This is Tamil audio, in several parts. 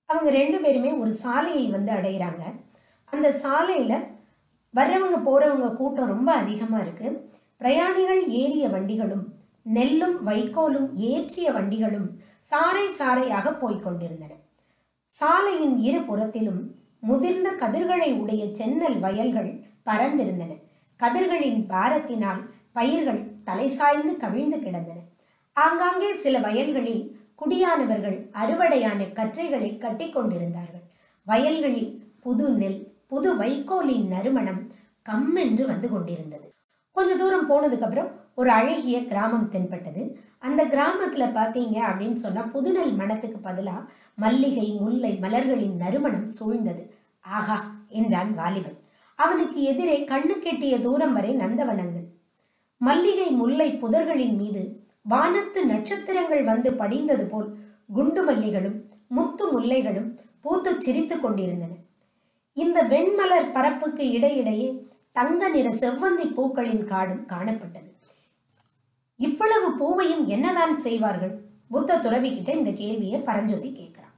அவங்க ரெண்டு பேருமே ஒரு சாலையை வந்து அடைகிறாங்க அந்த சாலையில் வர்றவங்க போகிறவங்க கூட்டம் ரொம்ப அதிகமாக இருக்குது பிரயாணிகள் ஏறிய வண்டிகளும் நெல்லும் வைக்கோலும் ஏற்றிய வண்டிகளும் சாறை சாறையாக போய்க் கொண்டிருந்தன சாலையின் இரு புறத்திலும் முதிர்ந்த கதிர்களை உடைய சென்னல் வயல்கள் பறந்திருந்தன கதிர்களின் பாரத்தினால் பயிர்கள் தலை சாய்ந்து கவிழ்ந்து கிடந்தன ஆங்காங்கே சில வயல்களில் குடியானவர்கள் அறுவடையான கற்றைகளை கட்டி கொண்டிருந்தார்கள் வயல்களில் புது நெல் புது வைக்கோலின் நறுமணம் கம்மென்று வந்து கொண்டிருந்தது கொஞ்ச தூரம் போனதுக்கு அப்புறம் ஒரு அழகிய கிராமம் தென்பட்டது அந்த கிராமத்துல பார்த்தீங்க அப்படின்னு சொன்னா புதுநெல் மணத்துக்கு பதிலா மல்லிகை முல்லை மலர்களின் நறுமணம் சூழ்ந்தது ஆகா என்றான் வாலிபன் அவனுக்கு எதிரே கண்ணு கெட்டிய தூரம் வரை நந்தவனங்கள் மல்லிகை முல்லை புதர்களின் மீது வானத்து நட்சத்திரங்கள் வந்து படிந்தது போல் குண்டு மல்லிகளும் முத்து முல்லைகளும் பூத்துச் சிரித்துக் கொண்டிருந்தன இந்த வெண்மலர் பரப்புக்கு இடையிடையே தங்க நிற செவ்வந்தி பூக்களின் காடும் காணப்பட்டது இவ்வளவு பூவையும் என்னதான் செய்வார்கள் புத்த துறவி கிட்ட இந்த கேள்வியை பரஞ்சோதி கேட்கிறான்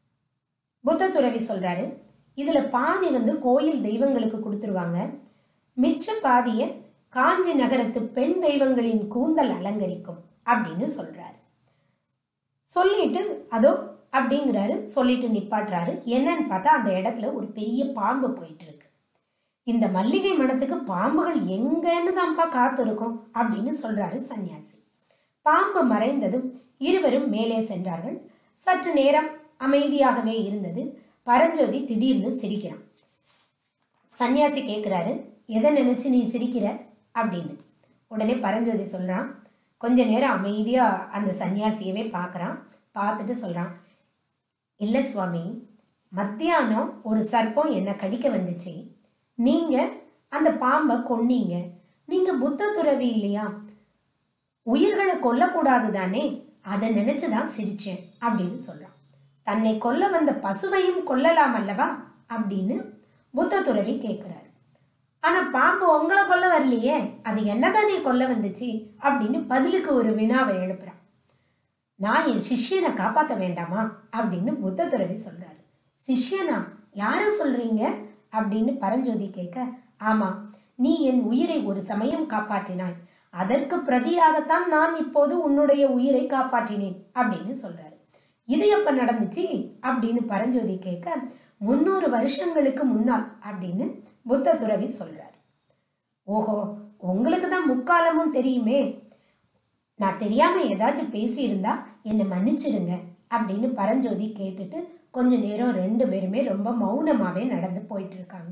புத்த துறவி சொல்றாரு இதுல பாதி வந்து கோயில் தெய்வங்களுக்கு கொடுத்துருவாங்க மிச்ச பாதிய காஞ்சி நகரத்து பெண் தெய்வங்களின் கூந்தல் அலங்கரிக்கும் அப்படின்னு சொல்றாரு சொல்லிட்டு அதோ அப்படிங்கிறாரு சொல்லிட்டு நிப்பாட்டுறாரு என்னன்னு பார்த்தா அந்த இடத்துல ஒரு பெரிய பாம்பு போயிட்டு இருக்கு இந்த மல்லிகை மணத்துக்கு பாம்புகள் எங்கன்னு தான்ப்பா காத்திருக்கும் அப்படின்னு சொல்றாரு சன்னியாசி பாம்பு மறைந்ததும் இருவரும் மேலே சென்றார்கள் சற்று நேரம் அமைதியாகவே இருந்தது பரஞ்சோதி திடீர்னு சிரிக்கிறான் சன்னியாசி கேட்குறாரு எதை நினைச்சு நீ சிரிக்கிற அப்படின்னு உடனே பரஞ்சோதி சொல்றான் கொஞ்ச நேரம் அமைதியா அந்த சன்னியாசியவே பார்க்கறான் பார்த்துட்டு சொல்றான் இல்லை சுவாமி மத்தியானம் ஒரு சர்ப்பம் என்னை கடிக்க வந்துச்சு நீங்க அந்த பாம்பை கொன்னீங்க நீங்க புத்த துறவி இல்லையா உயிர்களை கொல்லக்கூடாது தானே அதை நினைச்சு தான் சிரிச்சேன் அப்படின்னு சொல்றான் தன்னை கொல்ல வந்த பசுவையும் கொல்லலாம் அல்லவா அப்படின்னு புத்த துறவி கேட்கிறாரு ஆனா பாம்பு உங்களை கொல்ல வரலையே அது என்னதானே கொல்ல வந்துச்சு அப்படின்னு பதிலுக்கு ஒரு வினாவை எழுப்புறான் நான் என் சிஷ்யனை காப்பாற்ற வேண்டாமா அப்படின்னு புத்த துறவி சொல்றாரு சிஷ்யனா யார சொல்றீங்க அப்படின்னு பரஞ்சோதி கேட்க ஆமா நீ என் உயிரை ஒரு சமயம் காப்பாற்றினாய் அதற்கு பிரதியாகத்தான் நான் இப்போது உன்னுடைய உயிரை காப்பாற்றினேன் அப்படின்னு சொல்றாரு இது எப்ப நடந்துச்சு அப்படின்னு பரஞ்சோதி கேட்க முன்னூறு வருஷங்களுக்கு முன்னால் அப்படின்னு புத்த துறவி சொல்றாரு ஓஹோ உங்களுக்கு தான் முக்காலமும் தெரியுமே நான் தெரியாம ஏதாச்சும் பேசியிருந்தா என்னை மன்னிச்சிடுங்க அப்படின்னு பரஞ்சோதி கேட்டுட்டு கொஞ்ச நேரம் ரெண்டு பேருமே ரொம்ப மௌனமாவே நடந்து போயிட்டு இருக்காங்க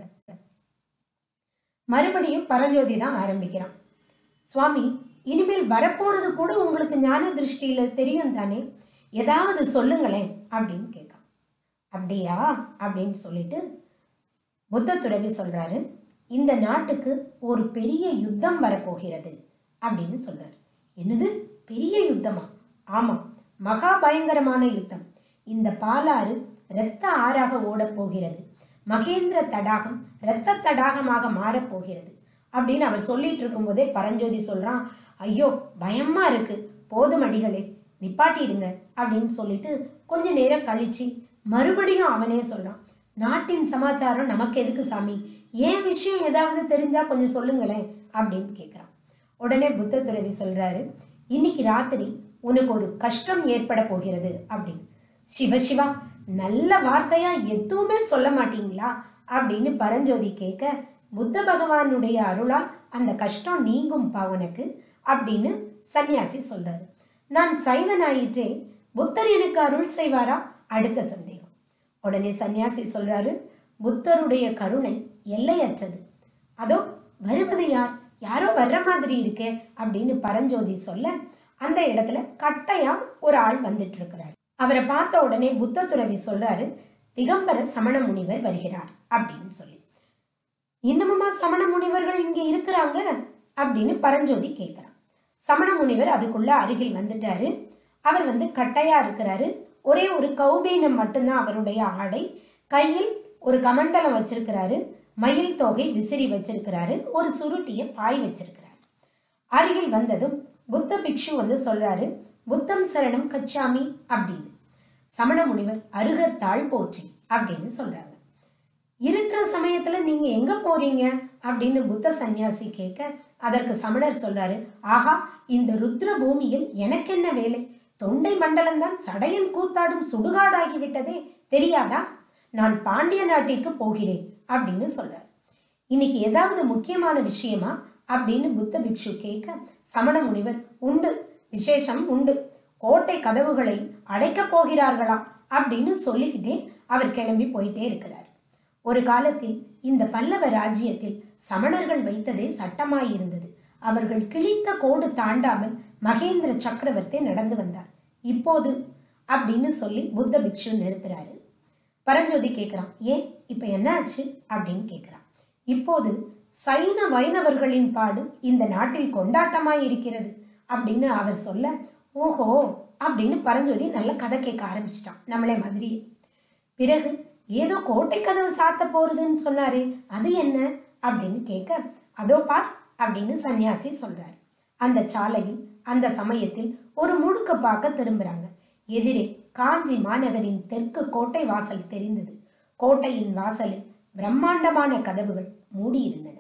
மறுபடியும் பரஞ்சோதி தான் ஆரம்பிக்கிறான் சுவாமி இனிமேல் வரப்போறது கூட உங்களுக்கு ஞான திருஷ்டியில தெரியும் தானே ஏதாவது சொல்லுங்களேன் அப்படின்னு கேட்கான் அப்படியா அப்படின்னு சொல்லிட்டு புத்த துறவி சொல்றாரு இந்த நாட்டுக்கு ஒரு பெரிய யுத்தம் வரப்போகிறது அப்படின்னு சொல்றாரு என்னது பெரிய யுத்தமா ஆமாம் மகா பயங்கரமான யுத்தம் இந்த பாலாறு இரத்த ஆறாக ஓடப் போகிறது மகேந்திர தடாகம் இரத்த தடாகமாக மாறப் போகிறது அப்படின்னு அவர் சொல்லிட்டு இருக்கும்போதே பரஞ்சோதி சொல்றான் ஐயோ பயமா இருக்கு போதும் அடிகளே நிப்பாட்டிடுங்க அப்படின்னு சொல்லிட்டு கொஞ்ச நேரம் கழிச்சு மறுபடியும் அவனே சொல்றான் நாட்டின் சமாச்சாரம் நமக்கு எதுக்கு சாமி ஏன் விஷயம் ஏதாவது தெரிஞ்சா கொஞ்சம் சொல்லுங்களேன் அப்படின்னு கேட்குறான் உடனே புத்த துறவி சொல்றாரு இன்னைக்கு ராத்திரி உனக்கு ஒரு கஷ்டம் ஏற்பட போகிறது அப்படின்னு சிவசிவா நல்ல வார்த்தையா எதுவுமே சொல்ல மாட்டீங்களா அப்படின்னு பரஞ்சோதி கேட்க புத்த பகவானுடைய அருளால் அந்த கஷ்டம் நீங்கும்பா உனக்கு அப்படின்னு சன்னியாசி சொல்றாரு நான் சைவனாயிற்றே புத்தர் எனக்கு அருள் செய்வாரா அடுத்த சந்தேகம் உடனே சன்னியாசி சொல்றாரு புத்தருடைய கருணை எல்லையற்றது அதோ வருவது யார் யாரோ வர்ற மாதிரி இருக்கே அப்படின்னு பரஞ்சோதி சொல்ல அந்த இடத்துல கட்டையா ஒரு ஆள் வந்துட்டு இருக்கிறார் அவரை பார்த்த உடனே புத்த துறவி சொல்றாரு திகம்பர சமண முனிவர் வருகிறார் அப்படின்னு சொல்லி இன்னமுமா சமண முனிவர்கள் இங்க இருக்கிறாங்க அப்படின்னு பரஞ்சோதி கேட்கிறான் சமண முனிவர் அதுக்குள்ள அருகில் வந்துட்டாரு அவர் வந்து கட்டையா இருக்கிறாரு ஒரே ஒரு கௌபீனம் மட்டும்தான் அவருடைய ஆடை கையில் ஒரு கமண்டலம் வச்சிருக்கிறாரு மயில் தொகை விசிறி வச்சிருக்கிறாரு ஒரு சுருட்டிய பாய் வச்சிருக்கிறாரு அருகில் வந்ததும் புத்த பிக்ஷு வந்து சொல்றாரு புத்தம் சரணம் கச்சாமி அப்படின்னு சமண முனிவர் அருகர் தாழ் போற்றி அப்படின்னு சொல்றாங்க இருட்டுற சமயத்துல நீங்க எங்க போறீங்க அப்படின்னு புத்த சந்நியாசி கேட்க அதற்கு சமணர் சொல்றாரு ஆஹா இந்த ருத்ர பூமியில் எனக்கென்ன வேலை தொண்டை மண்டலம்தான் சடையன் கூத்தாடும் சுடுகாடாகி விட்டதே தெரியாதா நான் பாண்டிய நாட்டிற்கு போகிறேன் அப்படின்னு சொல்றார் இன்னைக்கு ஏதாவது முக்கியமான விஷயமா அப்படின்னு புத்த பிக்ஷு கேட்க சமண முனிவர் உண்டு விசேஷம் உண்டு கோட்டை கதவுகளை அடைக்கப் போகிறார்களாம் அப்படின்னு சொல்லிக்கிட்டே அவர் கிளம்பி போயிட்டே இருக்கிறார் ஒரு காலத்தில் இந்த பல்லவ ராஜ்யத்தில் சமணர்கள் வைத்ததே சட்டமாயிருந்தது அவர்கள் கிழித்த கோடு தாண்டாமல் மகேந்திர சக்கரவர்த்தி நடந்து வந்தார் இப்போது அப்படின்னு சொல்லி புத்த பிக்ஷு நிறுத்துறாரு பரஞ்சோதி கேட்குறான் ஏன் இப்போ என்ன ஆச்சு அப்படின்னு கேட்குறான் இப்போது சைன வைணவர்களின் பாடு இந்த நாட்டில் கொண்டாட்டமாய் இருக்கிறது அப்படின்னு அவர் சொல்ல ஓஹோ அப்படின்னு பரஞ்சோதி நல்ல கதை கேட்க ஆரம்பிச்சிட்டான் நம்மளே மாதிரி பிறகு ஏதோ கோட்டை கதவு சாத்த போறதுன்னு சொன்னாரே அது என்ன அப்படின்னு கேட்க அதோ பார் அப்படின்னு சன்னியாசி சொல்றார் அந்த சாலையில் அந்த சமயத்தில் ஒரு முடுக்க பார்க்க திரும்புறாங்க எதிரே காஞ்சி மாநகரின் தெற்கு கோட்டை வாசல் தெரிந்தது கோட்டையின் வாசலில் பிரம்மாண்டமான கதவுகள் மூடியிருந்தன